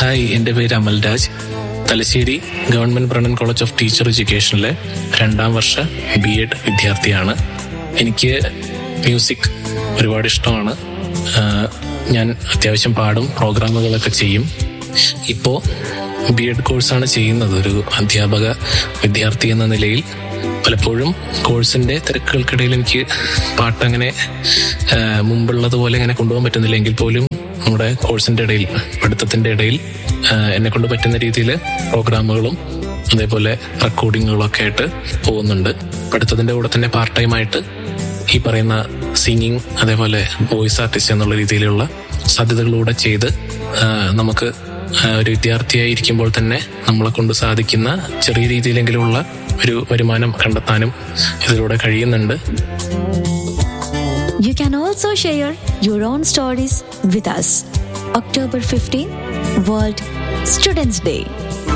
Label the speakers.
Speaker 1: Hi എൻ്റെ പേര് Amalraj Thalassery government Brennen college of teacher എഡ്യൂക്കേഷനിലെ രണ്ടാം വർഷ ബി എഡ് വിദ്യാർത്ഥിയാണ് എനിക്ക് മ്യൂസിക് ഒരുപാട് ഇഷ്ടമാണ് ആഹ് ഞാൻ അത്യാവശ്യം പാടും പ്രോഗ്രാമുകളൊക്കെ ചെയ്യും ഇപ്പോൾ ബി എഡ് കോഴ്സാണ് ചെയ്യുന്നത് ഒരു അധ്യാപക വിദ്യാർത്ഥി എന്ന നിലയിൽ പലപ്പോഴും കോഴ്സിന്റെ തിരക്കുകൾക്കിടയിൽ എനിക്ക് പാട്ടങ്ങനെ ആഹ് മുമ്പുള്ളതുപോലെ അങ്ങനെ കൊണ്ടുപോകാൻ പറ്റുന്നില്ല എങ്കിൽ പോലും നമ്മുടെ കോഴ്സിന്റെ ഇടയിൽ പഠിത്തത്തിന്റെ ഇടയിൽ എന്നെ കൊണ്ട് പറ്റുന്ന രീതിയിൽ പ്രോഗ്രാമുകളും അതേപോലെ റെക്കോർഡിങ്ങുകളും ഒക്കെ ആയിട്ട് പോകുന്നുണ്ട് പഠിത്തത്തിന്റെ കൂടെ തന്നെ പാർട്ട് ടൈം ആയിട്ട് ഈ പറയുന്ന സിംഗിങ് അതേപോലെ വോയിസ് ആർട്ടിസ്റ്റ് എന്നുള്ള രീതിയിലുള്ള സാധ്യതകളൂടെ ചെയ്ത് ആ, നമുക്ക് ആ, ഒരു വിദ്യാർത്ഥിയായിരിക്കുമ്പോൾ തന്നെ നമ്മളെ കൊണ്ട് സാധിക്കുന്ന ചെറിയ രീതിയിലെങ്കിലുമുള്ള ഒരു വരുമാനം കണ്ടെത്താനും ഇതിലൂടെ കഴിയുന്നുണ്ട്
Speaker 2: You can also share your own stories with us. October 15, World Students Day.